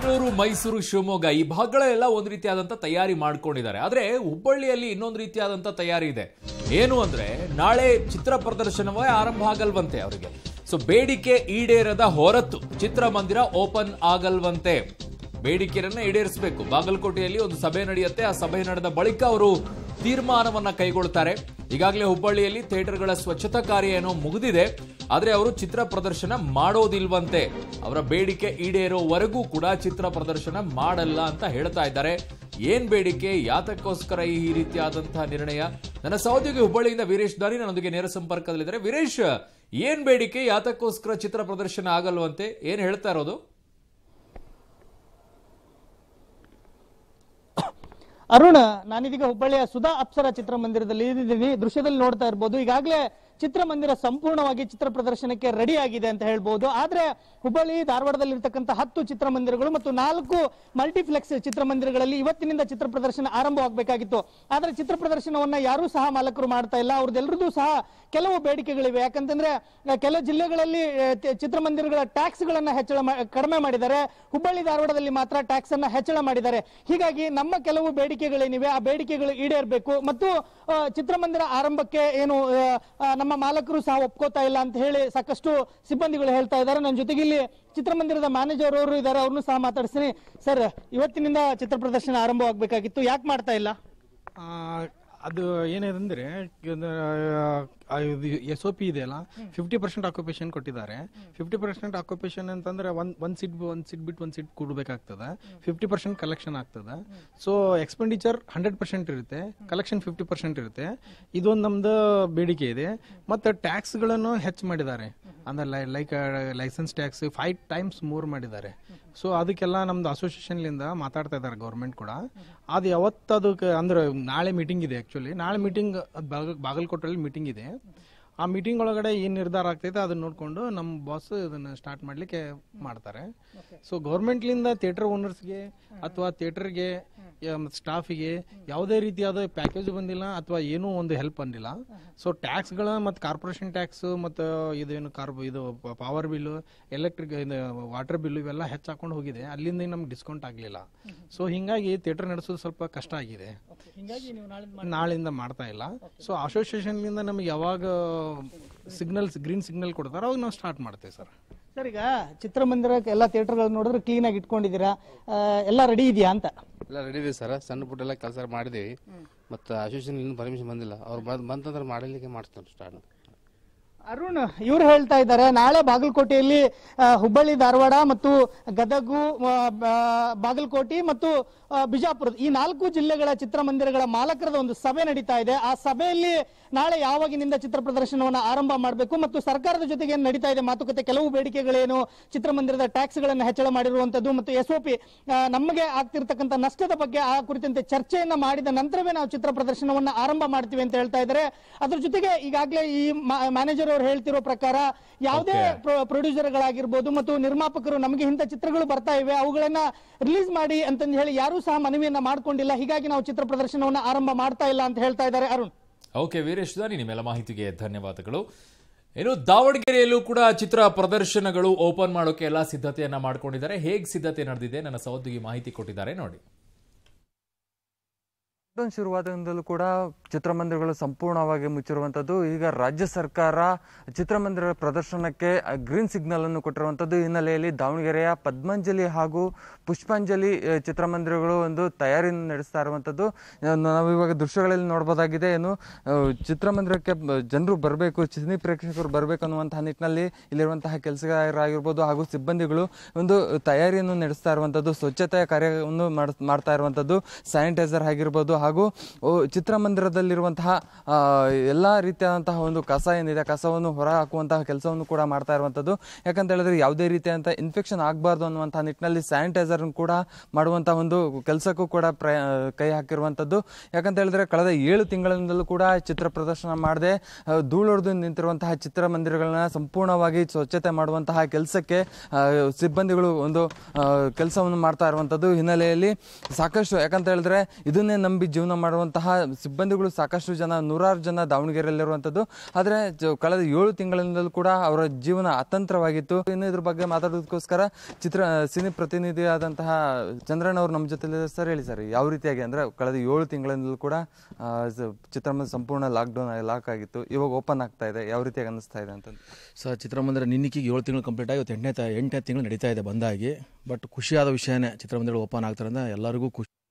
ಬೆಂಗಳೂರು ಮೈಸೂರು ಶಿವಮೊಗ್ಗ ಈ ಭಾಗಗಳೆಲ್ಲ ಒಂದು ರೀತಿಯಾದಂಥ ತಯಾರಿ ಮಾಡ್ಕೊಂಡಿದ್ದಾರೆ ಆದರೆ ಹುಬ್ಬಳ್ಳಿಯಲ್ಲಿ ಇನ್ನೊಂದು ರೀತಿಯಾದಂಥ ತಯಾರಿ ಇದೆ ಏನು ಅಂದ್ರೆ ನಾಳೆ ಚಿತ್ರ ಪ್ರದರ್ಶನವೇ ಆರಂಭ ಆಗಲ್ವಂತೆ ಅವರಿಗೆ ಸೊ ಬೇಡಿಕೆ ಈಡೇರದ ಹೊರತು ಚಿತ್ರಮಂದಿರ ಓಪನ್ ಆಗಲ್ವಂತೆ ಬೇಡಿಕೆಯನ್ನ ಈಡೇರಿಸಬೇಕು ಬಾಗಲಕೋಟೆಯಲ್ಲಿ ಒಂದು ಸಭೆ ನಡೆಯುತ್ತೆ ಆ ಸಭೆ ನಡೆದ ಬಳಿಕ ಅವರು ತೀರ್ಮಾನವನ್ನ ಕೈಗೊಳ್ತಾರೆ ಈಗಾಗಲೇ ಹುಬ್ಬಳ್ಳಿಯಲ್ಲಿ ಥಿಯೇಟರ್ಗಳ ಸ್ವಚ್ಛತಾ ಕಾರ್ಯ ಏನೋ ಮುಗಿದಿದೆ ಆದ್ರೆ ಅವರು ಚಿತ್ರ ಪ್ರದರ್ಶನ ಮಾಡೋದಿಲ್ವಂತೆ ಅವರ ಬೇಡಿಕೆ ಈಡೇರೋವರೆಗೂ ಕೂಡ ಚಿತ್ರ ಪ್ರದರ್ಶನ ಮಾಡಲ್ಲ ಅಂತ ಹೇಳ್ತಾ ಇದ್ದಾರೆ ಏನ್ ಬೇಡಿಕೆ ಯಾತಕ್ಕೋಸ್ಕರ ಈ ರೀತಿಯಾದಂತಹ ನಿರ್ಣಯ ನನ್ನ ಸಹೋದ್ಯೋಗಿ ಹುಬ್ಬಳ್ಳಿಯಿಂದ ವೀರೇಶ್ ದಾರಿ ನನ್ನೊಂದಿಗೆ ನೇರ ಸಂಪರ್ಕದಲ್ಲಿದ್ದಾರೆ ವೀರೇಶ್ ಏನ್ ಬೇಡಿಕೆ ಯಾತಕ್ಕೋಸ್ಕರ ಚಿತ್ರ ಪ್ರದರ್ಶನ ಆಗಲ್ವಂತೆ ಏನ್ ಹೇಳ್ತಾ ಇರೋದು ಅರುಣ್ ನಾನಿದೀಗ ಹುಬ್ಬಳ್ಳಿಯ ಸುಧಾ ಅಪ್ಸರ ಚಿತ್ರಮಂದಿರದಲ್ಲಿ ಇದ್ದೀನಿ ದೃಶ್ಯದಲ್ಲಿ ನೋಡ್ತಾ ಇರ್ಬೋದು ಈಗಾಗಲೇ ಚಿತ್ರಮಂದಿರ ಸಂಪೂರ್ಣವಾಗಿ ಚಿತ್ರ ಪ್ರದರ್ಶನಕ್ಕೆ ರೆಡಿ ಆಗಿದೆ ಅಂತ ಹೇಳ್ಬೋದು ಆದ್ರೆ ಹುಬ್ಬಳ್ಳಿ ಧಾರವಾಡದಲ್ಲಿ ಇರ್ತಕ್ಕಂಥ ಹತ್ತು ಚಿತ್ರಮಂದಿರಗಳು ಮತ್ತು ನಾಲ್ಕು ಮಲ್ಟಿಪ್ಲೆಕ್ಸ್ ಚಿತ್ರಮಂದಿರಗಳಲ್ಲಿ ಇವತ್ತಿನಿಂದ ಚಿತ್ರ ಪ್ರದರ್ಶನ ಆರಂಭವಾಗಬೇಕಾಗಿತ್ತು ಆದ್ರೆ ಚಿತ್ರ ಪ್ರದರ್ಶನವನ್ನ ಯಾರೂ ಸಹ ಮಾಲಕರು ಮಾಡ್ತಾ ಇಲ್ಲ ಅವ್ರದ್ದೆಲ್ಲರದ್ದು ಸಹ ಕೆಲವು ಬೇಡಿಕೆಗಳಿವೆ ಯಾಕಂತಂದ್ರೆ ಆ, ಕೆಲವು ಜಿಲ್ಲೆಗಳಲ್ಲಿ ಆ, ತಿ- ಚಿತ್ರಮಂದಿರಗಳ ಟ್ಯಾಕ್ಸ್ ಗಳನ್ನ ಹೆಚ್ಚಳ ಮಾ- ಕಡಿಮೆ ಮಾಡಿದ್ದಾರೆ ಹುಬ್ಬಳ್ಳಿ ಧಾರವಾಡದಲ್ಲಿ ಮಾತ್ರ ಟ್ಯಾಕ್ಸ್ ಅನ್ನ ಹೆಚ್ಚಳ ಮಾಡಿದ್ದಾರೆ ಹೀಗಾಗಿ ನಮ್ಮ ಕೆಲವು ಬೇಡಿಕೆಗಳೇನಿವೆ ಆ ಬೇಡಿಕೆಗಳು ಈಡೇರಬೇಕು ಮತ್ತು ಆ, ಚಿತ್ರಮಂದಿರ ಆರಂಭಕ್ಕೆ ಏನು ಆ, ಆ, ನಮ್ಮ ಮಾಲಕರು ಸಹ ಒಪ್ಕೋತಾ ಇಲ್ಲ ಅಂತ ಹೇಳಿ ಸಾಕಷ್ಟು ಸಿಬ್ಬಂದಿಗಳು ಹೇಳ್ತಾ ಇದ್ದಾರೆ ನನ್ನ ಜೊತೆಗೆ ಇಲ್ಲಿ ಚಿತ್ರಮಂದಿರದ ಮ್ಯಾನೇಜರ್ ಅವರು ಇದ್ದಾರೆ ಅವ್ರನ್ನು ಸಹ ಮಾತಾಡ್ತೀನಿ ಸರ್ ಇವತ್ತಿನಿಂದ ಚಿತ್ರ ಪ್ರದರ್ಶನ ಆರಂಭವಾಗಬೇಕಾಗಿತ್ತು ಯಾಕೆ ಮಾಡ್ತಾ ಇಲ್ಲ ಆ, ಅದು ಏನಿದೆ ಅಂದ್ರೆ ಎಸ್ ಒ ಪಿ ಇದೆಯಲ್ಲ ಫಿಫ್ಟಿ ಪರ್ಸೆಂಟ್ ಆಕ್ಯುಪೇಷನ್ ಕೊಟ್ಟಿದ್ದಾರೆ ಫಿಫ್ಟಿ ಪರ್ಸೆಂಟ್ ಆಕ್ಯುಪೇಷನ್ ಅಂತಂದ್ರೆ ಒಂದ್ ಒಂದ್ ಸೀಟ್ ಒಂದ್ ಸೀಟ್ ಬಿಟ್ಟು ಒಂದ್ ಸೀಟ್ ಕೊಡ್ಬೇಕಾಗ್ತದೆ ಫಿಫ್ಟಿ ಪರ್ಸೆಂಟ್ ಕಲೆಕ್ಷನ್ ಆಗ್ತದೆ ಸೊ ಎಕ್ಸ್ಪೆಂಡಿಚರ್ ಹಂಡ್ರೆಡ್ ಪರ್ಸೆಂಟ್ ಇರುತ್ತೆ ಕಲೆಕ್ಷನ್ ಫಿಫ್ಟಿ ಪರ್ಸೆಂಟ್ ಇರುತ್ತೆ ಇದೊಂದು ನಮ್ದು ಬೇಡಿಕೆ ಇದೆ ಮತ್ತೆ ಟ್ಯಾಕ್ಸ್ ಗಳನ್ನು ಹೆಚ್ಚು ಮಾಡಿದ್ದಾರೆ ಅಂದ್ರೆ like licence tax five times ಮೂರ್ ಮಾಡಿದ್ದಾರೆ ಸೊ ಅದಕ್ಕೆಲ್ಲ ನಮ್ದು ಅಸೋಸಿಯೇಷನ್ಲಿಂದ ಮಾತಾಡ್ತಾ ಇದ್ದಾರೆ ಗೌರ್ಮೆಂಟ್ ಕೂಡ ಅದು ಯಾವತ್ತು ಅದಕ್ಕೆ ಅಂದ್ರೆ ನಾಳೆ ಮೀಟಿಂಗ್ ಇದೆ ಆಕ್ಚುಲಿ ನಾಳೆ ಮೀಟಿಂಗ್ ಬಾಗಲಕೋಟೆಯಲ್ಲಿ ಮೀಟಿಂಗ್ ಇದೆ ಆ ಮೀಟಿಂಗ್ ಒಳಗಡೆ ಏನ್ ನಿರ್ಧಾರ ಆಗ್ತೈತೆ ಅದನ್ನ ನೋಡ್ಕೊಂಡು ನಮ್ಮ ಬಾಸ್ ಇದನ್ನ ಸ್ಟಾರ್ಟ್ ಮಾಡ್ಲಿಕ್ಕೆ ಮಾಡ್ತಾರೆ ಸೊ ಗೌರ್ಮೆಂಟ್ಲಿಂದ ಥಿಯೇಟರ್ ಓನರ್ಸ್ಗೆ ಅಥವಾ ಥಿಯೇಟರ್ಗೆ ಸ್ಟಾಫಿಗೆ ಯಾವುದೇ ರೀತಿಯಾದ ಪ್ಯಾಕೇಜ್ ಬಂದಿಲ್ಲ ಅಥವಾ ಏನೂ ಒಂದು ಹೆಲ್ಪ್ ಬಂದಿಲ್ಲ ಸೊ ಟ್ಯಾಕ್ಸ್ಗಳ ಮತ್ತು ಕಾರ್ಪೊರೇಷನ್ ಟ್ಯಾಕ್ಸ್ ಮತ್ತು ಇದೇನು ಕಾರ್ಬ್ ಇದು power bill electric water bill ಇವೆಲ್ಲ ಹೆಚ್ಚಾಕೊಂಡು ಹೋಗಿದೆ ಅಲ್ಲಿಂದ ನಮ್ಗೆ ಡಿಸ್ಕೌಂಟ್ ಆಗಲಿಲ್ಲ ಸೊ ಹಿಂಗಾಗಿ ಥಿಯೇಟರ್ ನಡೆಸೋದು ಸ್ವಲ್ಪ ಕಷ್ಟ ಆಗಿದೆ ಹಿಂಗಾಗಿ ನೀವು ನಾಳೆ ನಾಳಿಂದ ಮಾಡ್ತಾ ಇಲ್ಲ ಸೊ ಅಸೋಸಿಯೇಷನ್ಲಿಂದ ನಮಗೆ ಯಾವಾಗ ಸಿಗ್ನಲ್ಸ್ ಗ್ರೀನ್ ಸಿಗ್ನಲ್ ಕೊಡ್ತಾರೋ ಅವಾಗ ನಾವು ಸ್ಟಾರ್ಟ್ ಮಾಡ್ತೇವೆ ಸರ್ ಸರ್ ಈಗ ಚಿತ್ರಮಂದಿರಕ್ಕೆ ಎಲ್ಲ ಥಿಯೇಟರ್ಗಳು ನೋಡಿದ್ರೆ ಕ್ಲೀನ್ ಆಗಿ ಇಟ್ಕೊಂಡಿದ್ದೀರಾ ಆ, ಎಲ್ಲ ರೆಡಿ ಇದೆಯಾ ಅಂತ ಎಲ್ಲ ರೆಡಿ ಇದೆ ಸರ್ ಸಣ್ಣ ಪುಟ್ಟ ಎಲ್ಲ ಕೆಲಸ ಮಾಡಿದ್ದೀವಿ ಮತ್ತು ಅಸೋಸಿಯೇಷನ್ ಇನ್ನೂ ಪರ್ಮಿಷನ್ ಬಂದಿಲ್ಲ ಅವ್ರು ಬಂದ್ ಬಂತಂದ್ರೆ ಮಾಡಲಿಕ್ಕೆ ಮಾಡ್ತಾರೆ ಸ್ಟಾರ್ಟ್ ಅರುಣ್ ಇವ್ರು ಹೇಳ್ತಾ ಇದ್ದಾರೆ ನಾಳೆ ಬಾಗಲಕೋಟೆಯಲ್ಲಿ ಆ, ಹುಬ್ಬಳ್ಳಿ ಧಾರವಾಡ ಮತ್ತು ಗದಗು ಆ, ಬ- ಬಾಗಲಕೋಟೆ ಮತ್ತು ಆ, ಬಿಜಾಪುರ ಈ ನಾಲ್ಕು ಜಿಲ್ಲೆಗಳ ಚಿತ್ರಮಂದಿರಗಳ ಮಾಲಕರದ ಒಂದು ಸಭೆ ನಡೀತಾ ಇದೆ ಆ ಸಭೆಯಲ್ಲಿ ನಾಳೆ ಯಾವಾಗಿನಿಂದ ಚಿತ್ರ ಪ್ರದರ್ಶನವನ್ನು ಆರಂಭ ಮಾಡಬೇಕು ಮತ್ತು ಸರ್ಕಾರದ ಜೊತೆಗೆ ಏನ್ ನಡೀತಾ ಇದೆ ಮಾತುಕತೆ ಕೆಲವು ಬೇಡಿಕೆಗಳೇನು ಚಿತ್ರಮಂದಿರದ ಟ್ಯಾಕ್ಸ್ ಗಳನ್ನು ಹೆಚ್ಚಳ ಮಾಡಿರುವಂತದ್ದು ಮತ್ತು ಎಸ್ಒಪಿ ನಮಗೆ ಆಗ್ತಿರ್ತಕ್ಕಂಥ ನಷ್ಟದ ಬಗ್ಗೆ ಆ ಕುರಿತಂತೆ ಚರ್ಚೆಯನ್ನ ಮಾಡಿದ ನಂತರವೇ ನಾವು ಚಿತ್ರ ಪ್ರದರ್ಶನವನ್ನ ಆರಂಭ ಮಾಡ್ತೀವಿ ಅಂತ ಹೇಳ್ತಾ ಇದ್ದಾರೆ ಅದ್ರ ಜೊತೆಗೆ ಈಗಾಗಲೇ ಈ ಮ್ಯಾನೇಜರ್ ಅವರು ಹೇಳ್ತಿರೋ ಪ್ರಕಾರ ಯಾವುದೇ ಪ್ರೊಡ್ಯೂಸರ್ ಗಳಾಗಿರ್ಬೋದು ಮತ್ತು ನಿರ್ಮಾಪಕರು ನಮಗೆ ಇಂಥ ಚಿತ್ರಗಳು ಬರ್ತಾ ಇವೆ ಅವುಗಳನ್ನ ರಿಲೀಸ್ ಮಾಡಿ ಅಂತಂದು ಹೇಳಿ ಯಾರೂ ಸಹ ಮನವಿಯನ್ನ ಮಾಡ್ಕೊಂಡಿಲ್ಲ ಹೀಗಾಗಿ ನಾವು ಚಿತ್ರ ಪ್ರದರ್ಶನವನ್ನ ಆರಂಭ ಮಾಡ್ತಾ ಇಲ್ಲ ಅಂತ ಹೇಳ್ತಾ ಇದ್ದಾರೆ ಅರುಣ್ ಓಕೆ ವೀರೇಶ್ ದಾನಿ ನಿಮ್ಮೆಲ್ಲ ಮಾಹಿತಿಗೆ ಧನ್ಯವಾದಗಳು ಇನ್ನು ದಾವಣಗೆರೆಯಲ್ಲೂ ಕೂಡ ಚಿತ್ರ ಪ್ರದರ್ಶನಗಳು ಓಪನ್ ಮಾಡೋಕೆ ಎಲ್ಲ ಸಿದ್ಧತೆಯನ್ನ ಮಾಡ್ಕೊಂಡಿದ್ದಾರೆ ಹೇಗೆ ಸಿದ್ಧತೆ ನಡೆದಿದೆ ನನ್ನ ಸಹೋದ್ಯೋಗಿ ಮಾಹಿತಿ ಕೊಟ್ಟಿದ್ದಾರೆ ನೋಡಿ ಲಾಕ್ಡೌನ್ ಶುರುವಾದಾಗಿಂದಲೂ ಕೂಡ ಚಿತ್ರಮಂದಿರಗಳು ಸಂಪೂರ್ಣವಾಗಿ ಮುಚ್ಚಿರುವಂಥದ್ದು ಈಗ ರಾಜ್ಯ ಸರ್ಕಾರ ಚಿತ್ರಮಂದಿರ ಪ್ರದರ್ಶನಕ್ಕೆ ಗ್ರೀನ್ ಸಿಗ್ನಲ್ ಅನ್ನು ಕೊಟ್ಟಿರುವಂಥದ್ದು ಈ ಹಿನ್ನೆಲೆಯಲ್ಲಿ ದಾವಣಗೆರೆಯ ಪದ್ಮಾಂಜಲಿ ಹಾಗೂ ಪುಷ್ಪಾಂಜಲಿ ಆ, ಚಿತ್ರಮಂದಿರಗಳು ಒಂದು ತಯಾರಿಯನ್ನು ನಡೆಸ್ತಾ ಇರುವಂಥದ್ದು ಆ, ನಾವು ಇವಾಗ ದೃಶ್ಯಗಳಲ್ಲಿ ನೋಡ್ಬೋದಾಗಿದೆ ಏನು ಆ, ಚಿತ್ರಮಂದಿರಕ್ಕೆ ಜನರು ಬರಬೇಕು ಸಿನಿ ಪ್ರೇಕ್ಷಕರು ಬರಬೇಕು ಅನ್ನುವಂತಹ ನಿಟ್ಟಿನಲ್ಲಿ ಇಲ್ಲಿರುವಂತಹ ಕೆಲಸಗಾರರಾಗಿರ್ಬೋದು ಹಾಗೂ ಸಿಬ್ಬಂದಿಗಳು ಒಂದು ತಯಾರಿಯನ್ನು ನಡೆಸ್ತಾ ಇರುವಂಥದ್ದು ಸ್ವಚ್ಛತೆಯ ಕಾರ್ಯವನ್ನು ಮಾಡ್- ಮಾಡ್ತಾ ಇರುವಂಥದ್ದು ಸ್ಯಾನಿಟೈಸರ್ ಆಗಿರ್ಬೋದು ಹಾಗೂ ಓ, ಚಿತ್ರಮಂದಿರದಲ್ಲಿರುವಂತಹ ಆ, ಎಲ್ಲ ರೀತಿಯಾದಂತಹ ಒಂದು ಕಸ ಏನಿದೆ ಕಸವನ್ನು ಹೊರ ಹಾಕುವಂತಹ ಕೆಲಸವನ್ನು ಕೂಡ ಮಾಡ್ತಾ ಇರುವಂಥದ್ದು ಯಾಕಂತ ಹೇಳಿದ್ರೆ ಯಾವುದೇ ರೀತಿಯಾದಂತಹ ಇನ್ಫೆಕ್ಷನ್ ಆಗಬಾರ್ದು ಅನ್ನುವಂತಹ ನಿಟ್ಟಿನಲ್ಲಿ ಸ್ಯಾನಿಟೈಸರ್ ಕೂಡ ಮಾಡುವಂತಹ ಒಂದು ಕೆಲಸಕ್ಕೂ ಕೂಡ ಪ್ರ ಕೈ ಹಾಕಿರುವಂಥದ್ದು ಯಾಕಂತ ಹೇಳಿದ್ರೆ ಕಳೆದ ಏಳು ತಿಂಗಳಿಂದಲೂ ಕೂಡ ಚಿತ್ರ ಪ್ರದರ್ಶನ ಮಾಡದೆ ಧೂಳೊಡೆದು ನಿಂತಿರುವಂತಹ ಚಿತ್ರಮಂದಿರಗಳನ್ನ ಸಂಪೂರ್ಣವಾಗಿ ಸ್ವಚ್ಛತೆ ಮಾಡುವಂತಹ ಕೆಲಸಕ್ಕೆ ಆ, ಸಿಬ್ಬಂದಿಗಳು ಒಂದು ಕೆಲಸವನ್ನು ಮಾಡ್ತಾ ಇರುವಂಥದ್ದು ಹಿನ್ನೆಲೆಯಲ್ಲಿ ಸಾಕಷ್ಟು ಯಾಕಂತ ಹೇಳಿದ್ರೆ ಇದನ್ನೇ ನಂಬಿ ಜೀವನ ಮಾಡುವಂತಹ ಸಿಬ್ಬಂದಿಗಳು ಸಾಕಷ್ಟು ಜನ ನೂರಾರು ಜನ ದಾವಣಗೆರೆಯಲ್ಲಿರುವಂಥದ್ದು ಆದರೆ ಜ- ಕಳೆದ ಏಳು ತಿಂಗಳಿಂದಲೂ ಕೂಡ ಅವರ ಜೀವನ ಅತಂತ್ರವಾಗಿತ್ತು ಇನ್ನು ಇದ್ರ ಬಗ್ಗೆ ಮಾತಾಡೋದಕ್ಕೋಸ್ಕರ ಚಿತ್ರ ಸಿನಿ ಪ್ರತಿನಿಧಿಯಾದಂತಹ ಚಂದ್ರಣ್ಣ ಅವರು ನಮ್ಮ ಜೊತೆ ಸರ್ ಹೇಳಿ ಸರ್ ಯಾವ ರೀತಿಯಾಗಿ ಅಂದ್ರೆ ಕಳೆದ ಏಳು ತಿಂಗಳಿಂದಲೂ ಕೂಡ ಆ, ಸ- ಚಿತ್ರಮಂದಿರ ಸಂಪೂರ್ಣ ಲಾಕ್ಡೌನ್ ಲಾಕ್ ಆಗಿತ್ತು ಇವಾಗ ಓಪನ್ ಆಗ್ತಾ ಇದೆ ಯಾವ ರೀತಿಯಾಗಿ ಅನ್ನಿಸ್ತಾ ಇದೆ ಅಂತ ಸರ್ ಚಿತ್ರಮಂದಿರ ನಿನ್ನಿಕ್ಕಿಗೆ ಏಳು ತಿಂಗಳು ಕಂಪ್ಲೀಟ್ ಆಗಿ ಇವತ್ತು ಎಂಟನೇ ತ ಎಂಟನೇ ತಿಂಗಳು ನಡೀತಾ ಇದೆ ಬಂದಾಗಿ ಬಟ್ ಖುಷಿಯಾದ ವಿಷಯನೇ ಚಿತ್ರಮಂದಿರ ಓಪನ್ ಆಗ್ತಾರೆ ಅಂದ್ರೆ ಎಲ್ಲರಿಗೂ ಖುಷಿ